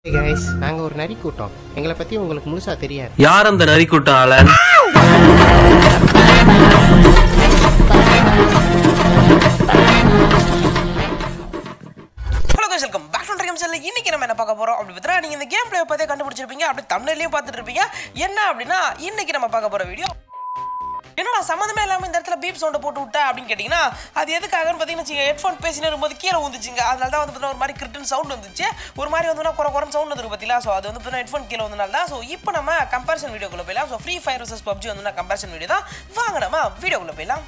Guys நாங்கள் ஒரு நரி கூட்டம் எங்களை பற்றி உங்களுக்கு முழுசாக தெரியாது யார் அந்த நரிக்குட்டம் ஆளன் hello guys welcome back to dream cell இன்னைக்கு நம்ம என்ன பார்க்க போறோம் அப்படி பார்த்தா நீங்க இந்த கேம் பிளே பார்த்தே கண்டுபிடிச்சிருப்பீங்க அப்படி தமிழ்லயும் பார்த்துட்டு இருப்பீங்க என்ன அப்படின்னா இன்னைக்கு நம்ம பார்க்க போற வீடியோ என்னடா சம்மந்தமே இல்லாமல் இந்த இடத்துல பீப் சவுண்டை போட்டு விட்டா அப்படின்னு கேட்டிங்கன்னா அது எதுக்காகன்னு பார்த்தீங்கன்னா ஹெட்ஃபோன் பேசினே இருக்கும்போது கீழே வந்துச்சுங்க அதனால தான் வந்து பார்த்தீங்கன்னா ஒரு மாதிரி கிரிட்டன் சவுண்ட் வந்துச்சு ஒரு மாதிரி வந்து குறை குறைன்னு சவுண்ட் வந்துருக்கு பார்த்தீங்களா ஸோ அது வந்து பார்த்தீங்கன்னா ஹெட்ஃபோன் கீழே வந்தனால தான் ஸோ இப்போ நம்ம கம்பேரிசன் வீடியோக்குள்ள போயிடலாம் so free fire versus PUBG வந்து கம்பேரிசன் வீடியோ தான் வாங்க நம்ம வீடியோக்குள்ள போயிடலாம்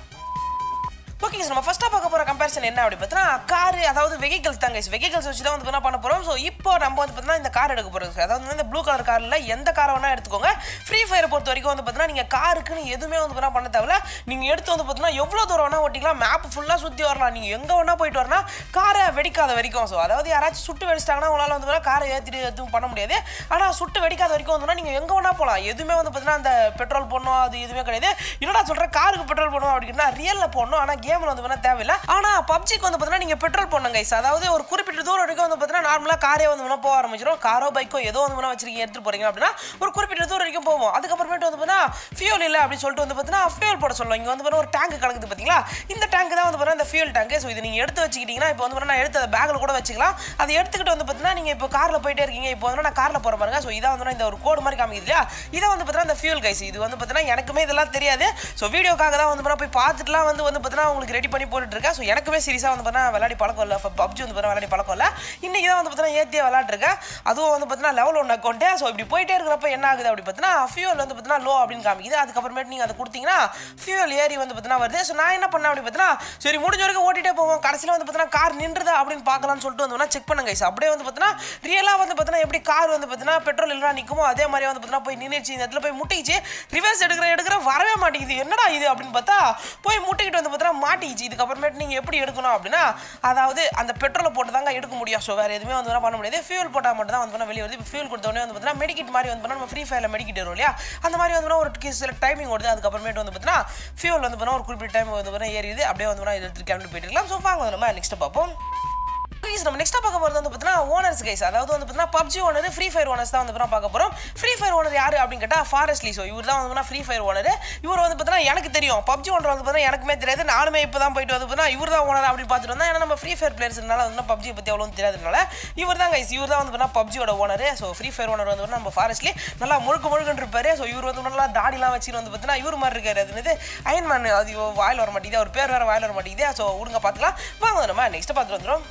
ஓகே நம்ம ஃபர்ஸ்ட்டாக பார்க்க போகிற கம்பேரிசன் என்ன அப்படி பார்த்தீங்கன்னா கார் அதாவது வெஹிக்கல்ஸ் தாங்க வெஹிக்கல்ஸ் வச்சு தான் வந்து என்ன பண்ண போகிறோம் ஸோ இப்போ நம்ம வந்து பார்த்தீங்கன்னா இந்த கார் எடுக்க போகிறோம் அதாவது வந்து இந்த ப்ளூ கலர் காரில் எந்த காரை வேணால் எடுத்துக்கோங்க ஃப்ரீ ஃபயரை பொறுத்த வரைக்கும் வந்து பார்த்தீங்கன்னா நீங்கள் காருக்குன்னு எதுவுமே வந்து பார்த்தீங்கன்னா பண்ண தேவையில்ல நீங்கள் எடுத்து வந்து பார்த்தீங்கன்னா எவ்வளோ தூரம் வேணால் ஓட்டிக்கலாம் மேப் ஃபுல்லாக சுற்றி வரலாம் நீங்கள் எங்கே வேணால் போயிட்டு வரலாம் காரை வெடிக்காத வரைக்கும் ஸோ அதாவது யாராச்சும் சுட்டு வெடிச்சிட்டாங்கன்னா உங்களால் வந்து பார்த்தீங்கன்னா காரை ஏற்றிட்டு எதுவும் பண்ண முடியாது ஆனால் சுட்டு வெடிக்காத வரைக்கும் வந்து நீங்கள் எங்கே வேணால் போகலாம் எதுவுமே வந்து பார்த்தீங்கன்னா அந்த பெட்ரோல் போடணும் அது எதுவுமே கிடையாது என்னடா சொல்கிறேன் காருக்கு பெட்ரோல் போடணும் அப்படின்னா ரியலில் போடணும் ஆனால் கேமில் வந்து பார்த்தீங்கன்னா தேவையில்லை ஆனால் பப்ஜிக்கு வந்து பார்த்தீங்கன்னா நீங்கள் பெட்ரோல் போடணும் கைஸ் அதாவது ஒரு குறிப்பிட்ட தூரம் வரைக்கும் வந்து பார்த்தீங்கன்னா நார்மலாக காரே வந்து வேணா போக ஆரம்பிச்சிடும் காரோ பைக்கோ ஏதோ வந்து வேணா வச்சிருக்கீங்க எடுத்துட்டு போறீங்க அப்படின்னா ஒரு குறிப்பிட்ட தூரம் வரைக்கும் போவோம் அதுக்கப்புறமேட்டு வந்து பார்த்தீங்கன்னா ஃபியூல் இல்லை அப்படின்னு சொல்லிட்டு வந்து பார்த்தீங்கன்னா ஃபியூல் போட சொல்லுவோம் இங்கே வந்து பார்த்தீங்கன்னா ஒரு டேங்க் கலக்குது பார்த்தீங்களா இந்த டேங்க் தான் வந்து பார்த்தீங்கன்னா இந்த ஃபியூல் டேங்க் ஸோ இது நீங்கள் எடுத்து வச்சுக்கிட்டீங்கன்னா இப்போ வந்து பார்த்தீங்கன்னா எடுத்து அதை பேக்கில் கூட வச்சுக்கலாம் அதை எடுத்துக்கிட்டு வந்து பார்த்தீங்கன்னா நீங்கள் இப்போ காரில் போயிட்டே இருக்கீங்க இப்போ வந்து நான் காரில் போகிற பாருங்க ஸோ இதான் வந்து இந்த ஒரு கோடு மாதிரி காமிக்குது இல்லையா இதை வந்து பார்த்தீங்கன்னா இந்த ஃபியூல் கைஸ் இது வந்து பார்த்தீங்கன்னா எனக்குமே இதெல்லாம் தெரியாது ஸோ வீடியோக்காக தான் வந்து பார்த்தீங்கன்னா போய் பார்த்துட்டுலாம் வந்து வந்து பார்த்தீங்கன்னா உங்களுக்கு ரெடி பண்ணி போட்டுட்டு இருக்கேன் ஸோ எனக்குமே சீரியஸாக வந்து பார்த்தீங்கன்னா விளையாடி பழக்கம் இல்லை பப்ஜி வந்து பார்த்தீங்கன்னா விளையாடி பழக்கம் இல்லை இன்றைக்கி தான் வந்து பார்த்தீங்கன்னா ஏற்றியே விளையாட்டுருக்கேன் அதுவும் வந்து பார்த்தீங்கன்னா லெவல் ஒன்று அக்கௌண்ட்டு ஸோ இப்படி போயிட்டே இருக்கிறப்ப என்ன ஆகுது அப்படி பார்த்தீங்கன்னா ஃபியூல் வந்து பார்த்தீங்கன்னா லோ அப்படின்னு காமிக்குது அதுக்கப்புறமேட்டு நீங்கள் அதை கொடுத்தீங்கன்னா ஃபியூல் ஏறி வந்து பார்த்தீங்கன்னா வருது ஸோ நான் என்ன பண்ணேன் அப்படி பார்த்தீங்கன்னா சரி முடிஞ்ச வரைக்கும் ஓட்டிகிட்டே போவோம் கடைசியில் வந்து பார்த்தீங்கன்னா கார் நின்றுதா அப்படின்னு பார்க்கலாம்னு சொல்லிட்டு வந்து செக் பண்ணுங்க guys. அப்படியே வந்து பார்த்தீங்கன்னா ரியலாக வந்து பார்த்தீங்கன்னா எப்படி கார் வந்து பார்த்தீங்கன்னா பெட்ரோல் இல்லைனா நிற்குமோ அதே மாதிரி வந்து பார்த்தீங்கன்னா போய் நின்றுச்சு இந்த இடத்துல போய் முட்டிச்சு ரிவர்ஸ் எடுக்கிற எடுக்கிற வரவே மாட்டேங்குது என்னடா இது அப்படின்னு பார்த்தா போய் முட்டிக்கிட்டு வந்து பார்த்தீங்கன்னா மாட்டிக்கிச்சு இதுக்கப்புறமேட்டு நீங்கள் எப்படி எடுக்கணும் அப்படின்னா அதாவது அந்த பெட்ரோலை போட்டு தாங்க எடுக்க முடியும் ஸோ வேறு எதுவுமே வந்து பண்ண முடியாது ஃபியூல் போட்டால் மட்டும் தான் வந்து பண்ணா வெளியே வருது இப்போ ஃபியூல் கொடுத்த உடனே வந்து பார்த்தீங்கன்னா மெடிக்கிட் மாதிரி வந்து பண்ணா நம்ம ஃப்ரீ ஃபயரில் மெடிக்கிட் வரும் இல்லையா அந்த மாதிரி வந்து ஒரு கி- சில டைமிங் ஓடுது அதுக்கப்புறமேட்டு வந்து பார்த்தீங்கன்னா ஃபியூல் வந்து பண்ணா ஒரு குறிப்பிட்ட டைம் வந்து பண்ணா ஏறிடுது அப்படியே வந்து பண்ணா எடுத்துட்டு கிளம்பி போயிட்டு இருக்கலாம் ஸோ வாங்க நம்ம நெக்ஸ்ட் பார்ப்போம் கைஸ் நம்ம நெக்ஸ்ட்டாக பார்க்க போகிறது வந்து பார்த்தீங்கன்னா ஓனர்ஸ் கைஸ் அதாவது வந்து பார்த்தீங்கன்னா PUBG owner free fire owners தான் வந்து பார்த்தீங்கன்னா பார்க்க போகிறோம் ஃப்ரீ ஃபயர் ஓனர் யார் அப்படின்னு கேட்டால் ஃபாரஸ்ட்லி ஸோ இவர் தான் வந்து ஃப்ரீ ஃபயர் ஓனர் இவர் வந்து பார்த்தீங்கன்னா எனக்கு தெரியும் பப்ஜி ஓனர் வந்து பார்த்தீங்கன்னா எனக்குமே தெரியாது நானுமே இப்போ தான் போயிட்டு வந்து பார்த்தீங்கன்னா இவர் தான் ஓனர் அப்படின்னு பார்த்துட்டு வந்தேன் ஏன்னா நம்ம ஃப்ரீ ஃபயர் பிளேயர்ஸ்னால வந்து பப்ஜி பற்றி அவ்வளோ தெரியாதனால இவர் தான் கைஸ் இவர் தான் வந்து பார்த்தீங்கன்னா பப்ஜியோட owner so free fire owner வந்து பார்த்தீங்கன்னா நம்ம ஃபாரஸ்ட்லி நல்லா முழுக்க முழுக்கன்னு இருப்பாரு ஸோ இவர் வந்து நல்லா தாடிலாம் வச்சுட்டு வந்து பார்த்தீங்கன்னா இவர் மாதிரி இருக்காரு அது என்னது அயன்மேன் அது வாயில் வர மாட்டேங்குது அவர் பேர் வேறு வாயில் வர மாட்டேங்குது ஸோ விடுங்க பார்த்துக்கலாம் வாங்க நம்ம நெக்ஸ்ட் பார்த்துட்டு வந்துடும்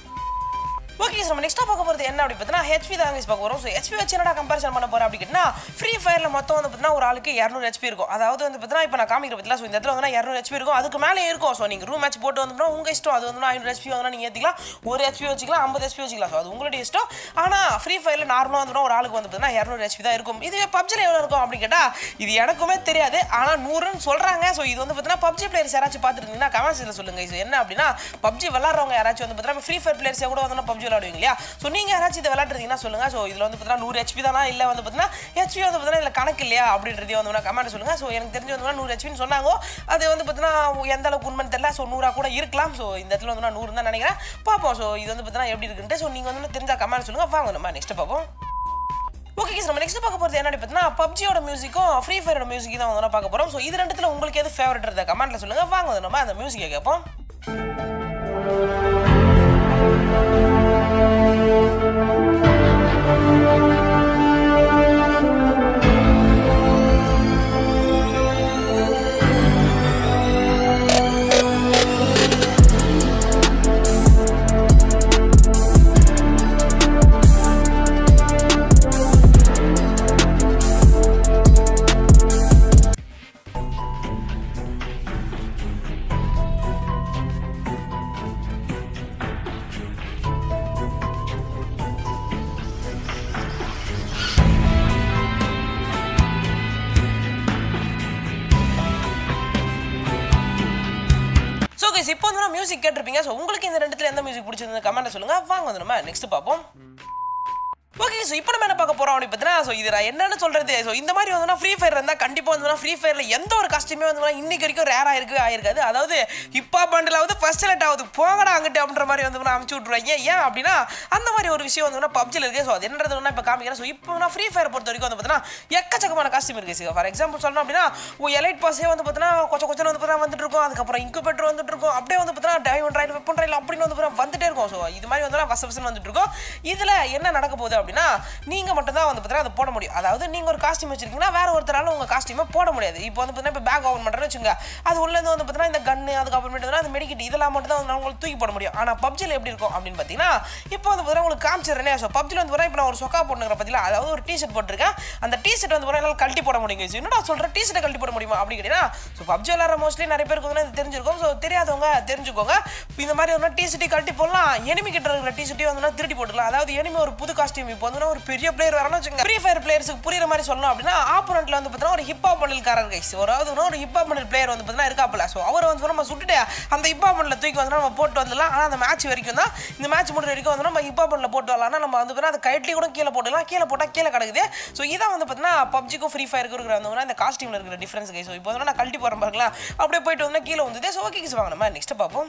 ஓகே சார் நம்ம நெக்ஸ்ட்டாக பார்க்க போகிறது என்ன அப்படி பார்த்தீங்கன்னா ஹெச்பி தான் guys பார்க்க போகிறோம் ஸோ ஹெச்பி வச்சு என்னடா கம்பேரிசன் பண்ண போகிறோம் அப்படி கேட்டிங்கன்னா ஃப்ரீ ஃபயரில் மொத்தம் வந்து பார்த்தீங்கன்னா ஒரு ஆளுக்கு இரநூறு ஹெச்பி இருக்கும் அதாவது வந்து பார்த்தீங்கன்னா இப்போ நான் காமிக்கிற பற்றிலாம் ஸோ இந்த இடத்துல வந்து இரநூறு ஹெச்பி இருக்கும் அதுக்கு மேலே இருக்கும் ஸோ நீங்கள் ரூம் மேட்ச் போட்டு வந்து உங்கள் இஷ்டம் அது வந்து ஐநூறு ஹெச்பி வந்து நீங்கள் ஏற்றிக்கலாம் ஒரு ஹெச்பி வச்சுக்கலாம் ஐம்பது ஹெச்பி வச்சுக்கலாம் ஸோ அது உங்களுடைய இஷ்டம் ஆனால் ஃப்ரீ ஃபயரில் நார்மலாக வந்து ஒரு ஆளுக்கு வந்து பார்த்தீங்கன்னா இரநூறு ஹெச்பி தான் இருக்கும் இதுவே பப்ஜியில் எவ்வளோ இருக்கும் அப்படின்னு கேட்டால் இது எனக்குமே தெரியாது ஆனால் நூறுன்னு சொல்கிறாங்க ஸோ இது வந்து பார்த்தீங்கன்னா பப்ஜி பிளேயர்ஸ் யாராச்சும் பார்த்துருந்தீங்கன்னா கமெண்ட்ஸில் சொல்லுங்கள் இது என்ன அப்படின்னா பப்ஜி விளாட்றவங்க யாராச்சும் வந்து பார்த்தீங்கன்னா ஃப்ரீ ஃபயர் பிளேயர்ஸே கூட வந்து பப்ஜி விளாடுவீங்க இல்லையா ஸோ நீங்கள் யாராச்சும் இதை விளாட்றீங்கன்னா சொல்லுங்கள் ஸோ இதில் வந்து பார்த்தீங்கன்னா நூறு ஹெச்பி தானா இல்லை வந்து பார்த்தீங்கன்னா ஹெச்பி வந்து பார்த்தீங்கன்னா இல்லை கணக்கு இல்லையா அப்படின்றதே வந்து கமெண்ட் சொல்லுங்கள் ஸோ எனக்கு தெரிஞ்சு வந்து நூறு ஹெச்பின்னு சொன்னாங்க அது வந்து பார்த்தீங்கன்னா எந்த அளவுக்கு உண்மைன்னு தெரியல ஸோ நூறாக கூட இருக்கலாம் ஸோ இந்த இடத்துல வந்து நான் நூறு தான் நினைக்கிறேன் பார்ப்போம் ஸோ இது வந்து பார்த்தீங்கன்னா எப்படி இருக்குன்ட்டு ஸோ நீங்கள் வந்து தெரிஞ்சா கமெண்ட் சொல்லுங்கள் வாங்க நம்ம நெக்ஸ்ட் பார்ப்போம் ஓகே நம்ம நெக்ஸ்ட் பார்க்க போகிறது என்ன பார்த்தீங்கன்னா பப்ஜியோட மியூசிக்கும் ஃப்ரீ ஃபயரோட மியூசிக் தான் வந்து பார்க்க போகிறோம் ஸோ இது ரெண்டுத்துல உங்களுக்கு எது ஃபேவரட் இருந்த கமெண்ட்டில் சொல்லுங்கள் வாங்க வந்து நம்ம அந்த மியூசிக்கை கேட்போம் ஸோ கைஸ் இப்போ வந்து நான் மியூசிக் கேட்டிருப்பீங்க ஸோ உங்களுக்கு இந்த ரெண்டுத்துல எந்த மியூசிக் பிடிச்சிருந்தது கமெண்ட்டில் சொல்லுங்கள் வாங்க வந்து நம்ம நெக்ஸ்ட் பார்ப்போம் ஓகே ஓகே ஸோ இப்போ நம்ம என்ன பார்க்க போகிறோம் அப்படின்னு பார்த்தீங்கன்னா ஸோ இது நான் என்னன்னு சொல்கிறது ஸோ இந்த மாதிரி வந்து ஃப்ரீ ஃபயர் இருந்தால் கண்டிப்பாக வந்து ஃப்ரீ ஃபயரில் எந்த ஒரு கஷ்டமே வந்து இன்னைக்கு வரைக்கும் ரேராக இருக்கு ஆயிருக்காது அதாவது இப்போ பண்டிலாவது ஃபர்ஸ்ட் லைட் ஆகுது போங்கடா அங்கிட்டு அப்படின்ற மாதிரி வந்து அமுச்சு விட்ருவாங்க ஏன் அப்படின்னா அந்த மாதிரி ஒரு விஷயம் வந்து பப்ஜில் இருக்குது ஸோ அது என்னது வேணா இப்போ காமிக்கிறேன் ஸோ இப்போ நான் ஃப்ரீ ஃபயர் பொறுத்த வரைக்கும் வந்து பார்த்தீங்கன்னா எக்கச்சக்கமான காஸ்டியூம் இருக்குது சார் ஃபார் எக்ஸாம்பிள் சொல்லணும் அப்படின்னா ஒரு எலைட் பாஸே வந்து பார்த்தீங்கன்னா கொச்ச கொச்சன வந்து பார்த்தீங்கன்னா வந்துட்டு இருக்கும் அதுக்கப்புறம் இன்குபேட்டர் வந்துட்டு இருக்கும் அப்படியே வந்து பார்த்தீங்கன்னா டைமண்ட் ராயில் வெப்பன் ராயில் அப்படின்னு வந்து பார்த்தீங்கன்னா வந்துட்டே இருக்கும் ஸோ இது மாதிரி வந்து வச வசன் வந்துட்டு இருக்கும் இதில் என்ன நடக்க போகுது அப்படின்னா நீங்கள் மட்டும் தான் வந்து பார்த்தீங்கன்னா அதை போட முடியும் அதாவது நீங்கள் ஒரு காஸ்டியூம் வச்சிருக்கீங்கன்னா வேற ஒருத்தரால உங்கள் காஸ்டியூமை போட முடியாது இப்போ வந்து பார்த்தீங்கன்னா இப்போ பேக் ஓப்பன் பண்ணுறேன்னு வச்சுங்க அது உள்ளேருந்து வந்து பார்த்தீங்கன்னா இந்த கன்னு அதுக்கப்புறமேட்டு வந்து அந்த மெடிக்கிட் இதெல்லாம் மட்டும் தான் உங்களுக்கு தூக்கி போட முடியும் ஆனால் பப்ஜியில் எப்படி இருக்கும் அப்படின்னு பார்த்தீங்கன்னா இப்போ வந்து பார்த்தீங்கன்னா உங்களுக்கு காமிச்சிடுறேன் ஸோ பப்ஜியில் வந்து பார்த்தீங்கன்னா இப்போ நான் ஒரு சொக்கா போட்டுருக்கேன் பார்த்தீங்களா அதாவது ஒரு டிஷர்ட் போட்டிருக்கேன் அந்த டிஷர்ட் வந்து பார்த்தீங்கன்னா என்னால் கழட்டி போட முடியுங்க ஸோ என்னடா சொல்கிறேன் டிஷர்ட்டை கழட்டி போட முடியுமா அப்படின்னு கேட்டீங்கன்னா ஸோ பப்ஜி விளாட்ற மோஸ்ட்லி நிறைய பேருக்கு வந்து இது தெரிஞ்சிருக்கும் ஸோ தெரியாதவங்க தெரிஞ்சுக்கோங்க இந்த மாதிரி வந்து டிஷர்ட்டை கழட்டி போடலாம் எனிமி கிட்ட இருக்கிற டிஷர்ட்டையும் வந்து திருடி போட்டுக்கலாம் அதாவது எனிமி ஒரு புது காஸ்டியூம் இப்போ வந்து ஒரு பெரிய பிளேயர் வரணும் வச்சுங்க ஃப்ரீ ஃபயர் பிளேயர்ஸுக்கு புரியுற மாதிரி சொல்லணும் அப்படின்னா ஆப்போனண்ட்ல வந்து பார்த்தீங்கன்னா ஒரு ஹிப் ஹாப் பண்டில்காரர் கைஸ் ஒரு அதாவது ஒரு ஹிப் ஹாப் பண்டில் பிளேயர் வந்து பார்த்தீங்கன்னா இருக்காப்புல ஸோ அவர் வந்து நம்ம சுட்டுட்டு அந்த ஹிப் ஹாப் பண்டில் தூக்கி வந்து நம்ம போட்டு வந்துடலாம் ஆனால் அந்த மேட்ச் வரைக்கும் தான் இந்த மேட்ச் முடிற வரைக்கும் வந்து நம்ம ஹிப் ஹாப் பண்டில் போட்டு வரலாம் ஆனா நம்ம வந்து பார்த்தீங்கன்னா அந்த கைட்லி கூட கீழே போட்டுக்கலாம் கீழே போட்டால் கீழே கிடக்குது ஸோ இதான் வந்து பார்த்தீங்கன்னா பப்ஜிக்கும் ஃப்ரீ ஃபயருக்கு இருக்கிற அந்த மாதிரி இந்த காஸ்டியூமில் இருக்கிற டிஃப்ரென்ஸ் கைஸ் ஸோ இப்போ வந்து நான் கழட்டி போகிறேன் பாருங்களா அப்படியே போயிட்டு வந்து கீழே வந்து ஸோ ஓகே வாங்க நம்ம நெக்ஸ்ட் பார்ப்போம்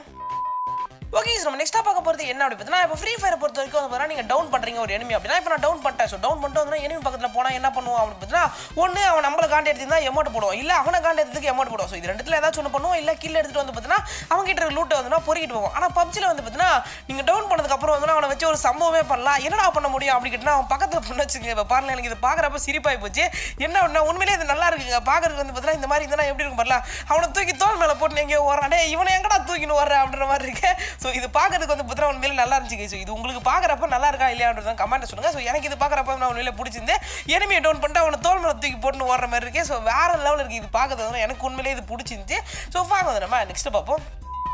ஓகே நம்ம நெக்ஸ்ட்டாக பார்க்க போகிறது என்ன அப்படி பார்த்தீங்கன்னா இப்போ ஃப்ரீ ஃபயர் பொறுத்த வரைக்கும் வந்து பார்த்தீங்கன்னா நீங்கள் டவுன் பண்ணுறீங்க ஒரு enemy அப்படின்னா இப்போ நான் டவுன் பண்ணிட்டேன் ஸோ டவுன் பண்ணிட்டு வந்து enemy பக்கத்தில் போனால் என்ன பண்ணுவோம் அப்படின்னு பார்த்தீங்கன்னா ஒன்று அவன் நம்மளை காண்டி எடுத்திருந்தா எமௌண்ட் போடுவோம் இல்லை அவனை காண்டி எடுத்ததுக்கு எமௌண்ட் போடுவோம் ஸோ இது ரெண்டுத்துல ஏதாச்சும் ஒன்று பண்ணுவோம் இல்லை கீழே எடுத்துட்டு வந்து பார்த்தீங்கன்னா அவங்க கிட்ட லூட்டை வந்து பொறிக்கிட்டு போவோம் ஆனால் பப்ஜியில் வந்து பார்த்தீங்கன்னா நீங்கள் டவுன் பண்ணதுக்கு அப்புறம் வந்து அவனை வச்சு ஒரு சம்பவமே பண்ணலாம் என்னடா பண்ண முடியும் அப்படி கேட்டால் அவன் பக்கத்தில் பண்ண வச்சுங்க இப்போ பாருங்க எனக்கு இது பார்க்குறப்ப சிரிப்பாகி போச்சு என்ன அப்படின்னா உண்மையிலேயே இது நல்லா இருக்குங்க பார்க்கறதுக்கு வந்து பார்த்தீங்கன்னா இந்த மாதிரி இருந்தால் எப்படி இருக்கும் பாருலாம் அவனை தூக்கி தோல் மேலே போட்டு எங்கேயோ ஓடுறான் டேய் இவனை எங்கடா தூக்கின்னு வர்ற அப்படின்ற மாதிரி இருக்கு ஸோ இது பார்க்கறதுக்கு வந்து பார்த்தீங்கன்னா உண்மையிலே நல்லா இருந்துச்சு ஸோ இது உங்களுக்கு பார்க்குறப்ப நல்லா இருக்கா இல்லையான்றது கமெண்ட் சொல்லுங்க ஸோ எனக்கு இது பார்க்குறப்ப நான் உண்மையிலே பிடிச்சிருந்து எனிமையை டவுன் பண்ணிட்டு அவனை தோல் மேலே தூக்கி போட்டு ஓடுற மாதிரி இருக்கு ஸோ வேற லெவல் இருக்கு இது பார்க்கறது வந்து எனக்கு உண்மையிலே இது பிடிச்சிருந்துச்சு ஸோ வாங்க வந்து நம்ம நெக்ஸ்ட் பார்ப்போம்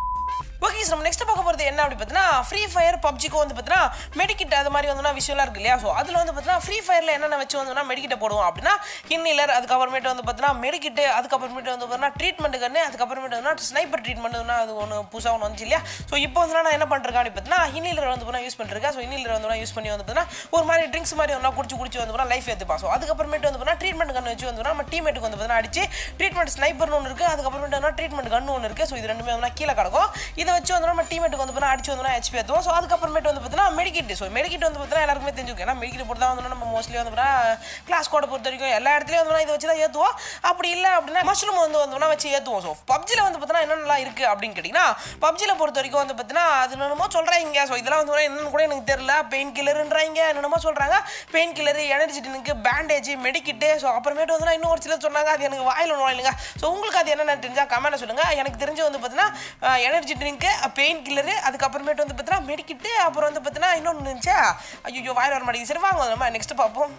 ஓகே நம்ம நெக்ஸ்ட் பார்க்க போகிறது என்ன அப்படி பார்த்தீங்கன்னா ஃப்ரீ ஃபயர் பப்ஜிக்கும் வந்து பார்த்தீங்கன்னா மெடிக்கிட் அது மாதிரி வந்து விஷயம்லாம் இருக்கு இல்லையா ஸோ அதில் வந்து பார்த்தீங்கன்னா ஃப்ரீ ஃபயரில் என்னென்ன வச்சு வந்து மெடிக்கிட்ட போடுவோம் அப்படின்னா ஹின்னிலர் அதுக்கப்புறமேட்டு வந்து பார்த்தீங்கன்னா மெடிக்கிட்டு அதுக்கப்புறமேட்டு வந்து பார்த்தீங்கன்னா ட்ரீட்மெண்ட் கண்ணு அதுக்கப்புறமேட்டு வந்து ஸ்னைப்பர் ட்ரீட்மெண்ட் அது ஒன்று புதுசாக ஒன்று வந்துச்சு இல்லையா ஸோ இப்போ வந்து நான் என்ன பண்ணுறேன் அப்படி பார்த்தீங்கன்னா ஹின்னிலர் வந்து பார்த்தீங்கன்னா யூஸ் பண்ணிருக்கேன் ஸோ ஹின்னிலர் வந்து யூஸ் பண்ணி வந்து பார்த்தீங்கன்னா ஒரு மாதிரி ட்ரிங்க்ஸ் மாதிரி வந்து குடிச்சு குடிச்சு வந்து பார்த்தீங்கன்னா லைஃப் ஏற்றுப்பான் ஸோ அதுக்கப்புறமேட்டு வந்து பார்த்தீங்கன்னா ட்ரீட்மெண்ட் கண்ணு வச்சு வந்து நம்ம டீமேட்டுக்கு வந்து பார்த்தீங்கன்னா அடிச்சு ட்ரீட்மெண்ட் ஸ்னைப்பர்னு ஒன்று இருக்குது அதுக்கப்புறமேட்டு வந்து ட்ரீட்மெண்ட் கன்று ஒன்று இருக்குது ஸோ இது ரெண்டுமே வந்து கீழே கிடக்கும் இதை வச்சு வந்து நம்ம டீமேட்டுக்கு வந்து பார்த்தீங்கன்னா அடிச்சு வந்து ஹெச்பி ஏற்றுவோம் ஸோ அதுக்கப்புறமேட்டு வந்து பார்த்தீங்கன்னா மெடிக்கிட் ஸோ மெடிக்கிட் வந்து பார்த்தீங்கன்னா எல்லாருக்குமே தெரிஞ்சுக்கும் ஏன்னா மெடிக்கிட் பொறுத்தா வந்து நம்ம மோஸ்ட்லி வந்து பார்த்தீங்கன்னா கிளாஸ் கோடை பொறுத்த வரைக்கும் எல்லா இடத்துலையும் வந்து இதை வச்சு தான் ஏற்றுவோம் அப்படி இல்லை அப்படின்னா மஷ்ரூம் வந்து வந்து வச்சு ஏற்றுவோம் ஸோ பப்ஜியில் வந்து பார்த்தீங்கன்னா என்னென்னலாம் இருக்குது அப்படின்னு கேட்டிங்கன்னா பப்ஜியில் பொறுத்த வரைக்கும் வந்து பார்த்தீங்கன்னா அது என்னமோ சொல்கிறாங்க ஸோ இதெல்லாம் வந்து என்னன்னு கூட எனக்கு தெரியல பெயின் கில்லருன்றாங்க என்னென்னமோ சொல்கிறாங்க painkiller energy drink bandage medkit so அப்புறமேட்டு வந்து இன்னும் ஒரு சிலர் சொன்னாங்க அது எனக்கு வாயில் நுழையிலுங்க ஸோ உங்களுக்கு அது என்னென்ன தெரிஞ்சால் கமெண்ட் சொல்லுங்கள் எனக்கு தெரிஞ்சு வந்து பார்த்தீங்கன்னா எனர்ஜி ட்ரிங்க்கு பெயின் கில்லரு அதுக்கப்புறமேட்டு வந்து பார்த்தீங்கன்னா மெடிக்கிட்டு அப்புறம் வந்து பார்த்தீங்கன்னா இன்னொன்று இருந்துச்சா ஐயோ வாயில் வர மாட்டேங்குது சரி வாங்க நம்ம நெக்ஸ்ட் பார்ப்போம்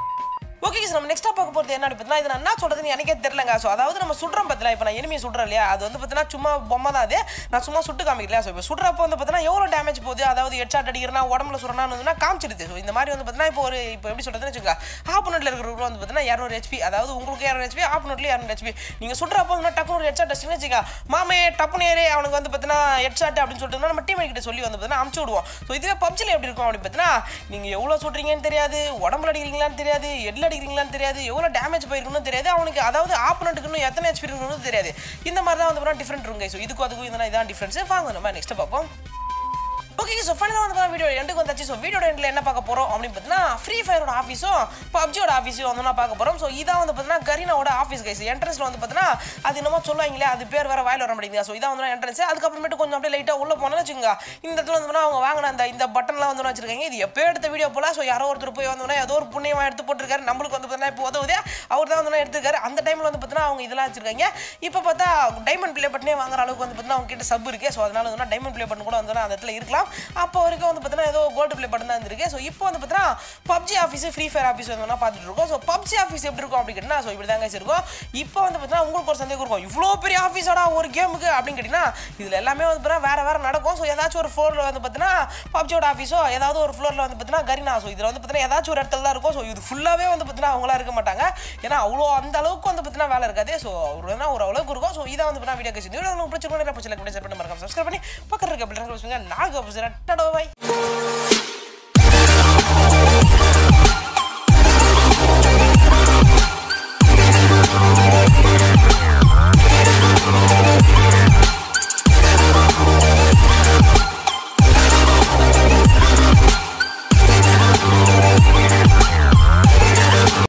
ஓகே சார் நம்ம நெக்ஸ்ட்டாக பார்க்க போகிறது என்ன பார்த்தீங்கன்னா இது நான் என்ன சொல்கிறதுன்னு எனக்கே தெரிலங்க ஸோ அதாவது நம்ம சுடுறோம் பார்த்தீங்களா இப்போ நான் எனிமையை சுடுறேன் இல்லையா அது வந்து பார்த்தீங்கன்னா சும்மா பொம்மை தான் அது நான் சும்மா சுட்டு காமிக்கலையா ஸோ இப்போ சுடுறப்போ வந்து பார்த்தீங்கன்னா எவ்வளோ டேமேஜ் போகுது அதாவது ஹெட்ஷாட் அடிக்கிறனா உடம்புல சுடுறான்னு காமிச்சிடுது ஸோ இந்த மாதிரி வந்து பார்த்தீங்கன்னா இப்போ ஒரு இப்போ எப்படி சொல்கிறதுன்னு வச்சுக்கோங்க ஆப்போனட்டில் இருக்கிறவங்க வந்து பார்த்தீங்கன்னா இரநூறு ஹெச்பி அதாவது உங்களுக்கு இரநூறு ஹெச்பி ஆப்போனட்லேயே இரநூறு ஹெச்பி நீங்கள் சுடுறப்போ வந்து டக்குனு ஒரு ஹெட்ஷாட் அடிச்சுன்னு வச்சுக்கோங்க மாமே டப்புனு ஏறி அவனுக்கு வந்து பார்த்தீங்கன்னா ஹெட்ஷாட் அப்படின்னு சொல்லிட்டு நம்ம டீம் கிட்ட சொல்லி வந்து பார்த்தீங்கன்னா அமுச்சு விடுவோம் ஸோ இதுவே பப்ஜில் எப்படி இருக்கும் அப்படின்னு பார்த்தீங்கன்னா நீங்கள் எவ்வளோ சுடுறீங்கன்னு தெரியாது உடம்புல அடிக்கிறீங்களான்னு தெரியாது ஹெட்ல அடிக்கிறீங்களான்னு தெரியாது எவ்வளோ டேமேஜ் போயிருக்கணும் தெரியாது அவனுக்கு அதாவது ஆப்போனண்ட்டுக்கு இன்னும் எத்தனை ஹெச்பி இருக்கணும் தெரியாது இந்த மாதிரி தான் வந்து டிஃப்ரெண்ட் இருக்கும் ஸோ இதுக்கும் அதுக்கும் இதெல்லாம் இதான் டிஃப்ரென்ஸ் வாங்க நம்ம நெக்ஸ்ட் பார்ப்போம் ஓகே ஸோ ஃபைனலாக வந்து வீடியோ எண்டுக்கு வந்தாச்சு ஸோ வீடியோட எண்டில் என்ன பார்க்க போகிறோம் அப்படின்னு பார்த்தீங்கன்னா ஃப்ரீ ஃபயரோட ஆஃபீஸும் பப்ஜியோட ஆஃபீஸும் வந்து நான் பார்க்க போகிறோம் ஸோ இதான் வந்து பார்த்தீங்கன்னா கரீனாவோட ஆஃபீஸ் கைஸ் என்ட்ரன்ஸில் வந்து பார்த்தீங்கன்னா அது என்னமோ சொல்லுவாங்களே அது பேர் வேறு வாயில் வர மாட்டேங்குது ஸோ இதான் வந்து என்ட்ரன்ஸ் அதுக்கப்புறமேட்டு கொஞ்சம் அப்படியே லைட்டாக உள்ளே போனோம்னு வச்சுக்கோங்க இந்த இடத்துல வந்து அவங்க வாங்கின அந்த இந்த பட்டன்லாம் வந்து வச்சிருக்காங்க இது எப்போ எடுத்த வீடியோ போல ஸோ யாரோ ஒருத்தர் போய் வந்தோன்னா ஏதோ ஒரு புண்ணியமாக எடுத்து போட்டிருக்காரு நம்மளுக்கு வந்து பார்த்தீங்கன்னா இப்போ உதவுது அவர் தான் வந்து எடுத்திருக்காரு அந்த டைமில் வந்து பார்த்தீங்கன்னா அவங்க இதெல்லாம் வச்சிருக்காங்க இப்போ பார்த்தா டைமண்ட் ப்ளே பட்டனே வாங்குற அளவுக்கு வந்து பார்த்தீங்கன்னா அவங்க கிட்ட சப் இருக்கு ஸோ அதனால வந்து டைமண்ட் ப்ளே பட்டன் கூட வந்து அந்த இடத்துல இருக்கலாம் அப்போ வரைக்கும் வந்து பார்த்தீங்கன்னா ஏதோ கோல்டு ப்ளே பட்டன் தான் இருந்திருக்கு ஸோ இப்போ வந்து பார்த்தீங்கன்னா PUBG office free fire office வந்து பார்த்துட்டு இருக்கோம் ஸோ பப்ஜி ஆஃபீஸ் எப்படி இருக்கும் அப்படின்னு கேட்டிங்கன்னா ஸோ இப்படி தாங்க இருக்கும் இப்போ வந்து பார்த்தீங்கன்னா உங்களுக்கு ஒரு சந்தேகம் இருக்கும் இவ்வளோ பெரிய ஆஃபீஸோட ஒரு கேமுக்கு அப்படின்னு கேட்டிங்கன்னா இதில் எல்லாமே வந்து பார்த்தீங்கன்னா வேறு வேறு நடக்கும் ஸோ ஏதாச்சும் ஒரு ஃப்ளோரில் வந்து பார்த்தீங்கன்னா பப்ஜியோட ஆஃபீஸோ ஏதாவது ஒரு ஃப்ளோரில் வந்து பார்த்தீங்கன்னா கரினா ஸோ இதில் வந்து பார்த்தீங்கன்னா ஏதாச்சும் ஒரு இடத்துல தான் இருக்கும் ஸோ இது ஃபுல்லாகவே வந்து பார்த்தீங்கன்னா அவங்களா இருக்க மாட்டாங்க ஏன்னா அவ்வளோ அந்த அளவுக்கு வந்து பார்த்தீங்கன்னா வேலை இருக்காது ஸோ ஒரு வேணா ஒரு அளவுக்கு இருக்கும் ஸோ இதான் வந்து பார்த்தீங்கன்னா வீடியோ கட்சி வீடியோ உங்களுக்கு பிடிச்சிருக்கோம் பிடிச்சிருக்கோம் பண்ணி மறக்காம சப்ஸ்கிரைப் பண்ணி பக்கத்தில் இருக்க பிள்ளைங்க நாங்கள் பாய்